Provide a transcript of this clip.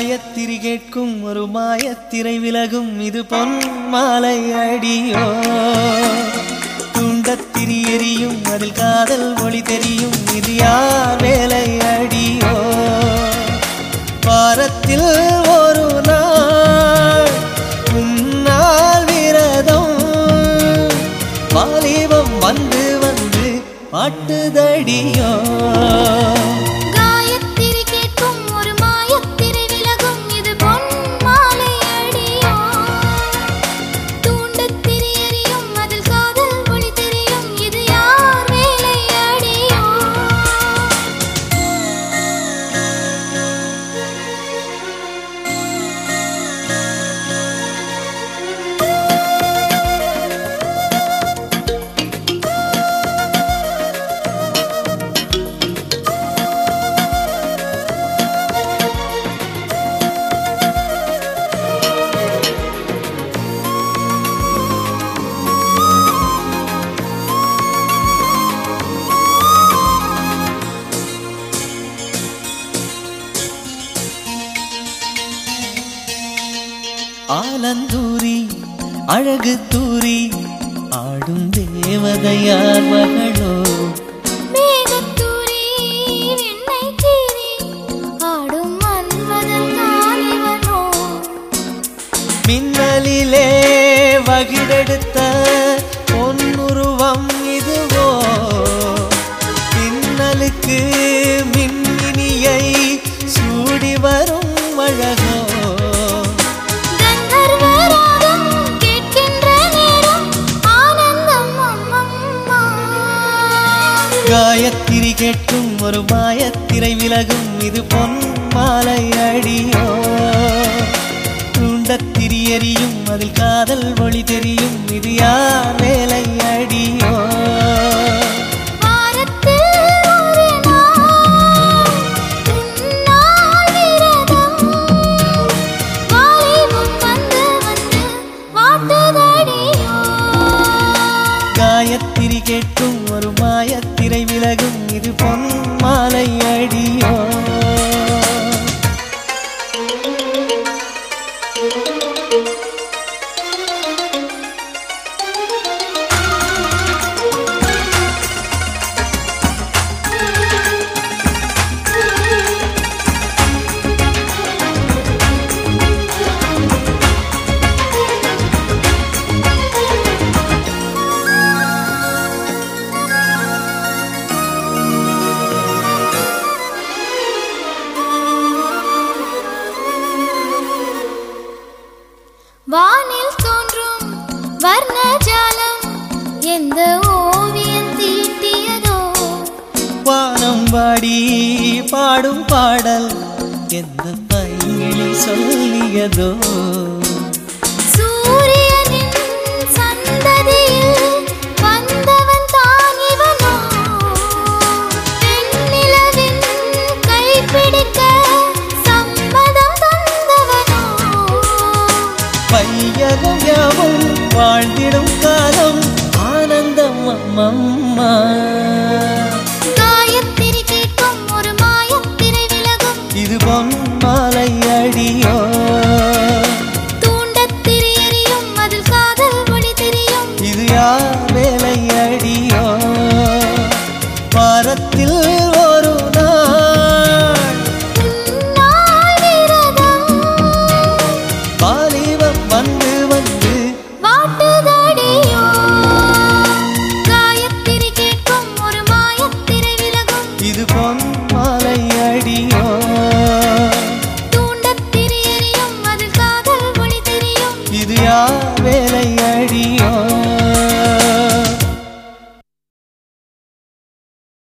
காயத்திரி கேட்கும் ஒரு மாயத்திரை விலகும் இது பொன் மாலை அடியோ துண்டத்திரி எரியும் அதில் காதல் ஒளி தெரியும் இது யார் வேலை அடியோ வாரத்தில் ஒரு நாள் உன்னால் விரதம் வாலிபம் வந்து வந்து பாட்டுதடியோ காயத்திரி கேட்கும் ஒரு மாயத்திரை விலகும் இது பொன் மாலை அடியோ தூண்டத்திரி எரியும் அதில் காதல் ஒளி தெரியும் இது யார் வேலை அடியோ ஆலந்தூரி அழகு தூரி ஆடும் தேவதையார் மகளோ மேகத்தூரி விண்ணை கீறி ஆடும் மன்மதன் தானிவனோ மின்னலிலே வகிடெடுத்த பொன்னுருவம் இதுவோ மின்னலுக்கு மின்னினியை சூடி வரும் அழகோ கந்தர்வராகம் கேட்கின்ற நேரம் ஆனந்தம் அம்மம்மா காயத்திரி கேட்கும் ஒரு மாயத்திரை விலகும் இது பொன் மாலை அடியோ தூண்டத்திரி எரியும் அதில் காதல் ஒளி தெரியும் இது யார் வேலை அடியோ வாரத்தில் ஒரு நாள் உன்னால் விரதம் வாலிபம் வந்து வந்து வாட்டுதடியோ காயத்திரி கேட்கும் ஒரு மாயத்திரை விலகும் இது பொன் மாலை அடியோ வானில் தோன்றும் வர்ணஜாலம் எந்த ஓவியம் தீட்டியதோ வானம் வாடி பாடும் பாடல் எந்த பைங்கிளி சொல்லியதோ சூரியனின் சந்ததியில் வந்தவன் தான் இவனோ வெண்ணிலவின் கைப்பிடிக்க சம்மதம் தந்தவனோ பையகம் யாவும் வாழ்ந்திடும் காலம் ஆனந்தம் அம்மம்மா காயத்திரி கேட்கும் ஒரு மாயத்திரை விலகும் இது பொன் மாலை அடியோ தூண்டத்திரி எரியும் அதில் காதல் ஒளி தெரியும் இது யார் வேலை அடியோ வாரத்தில்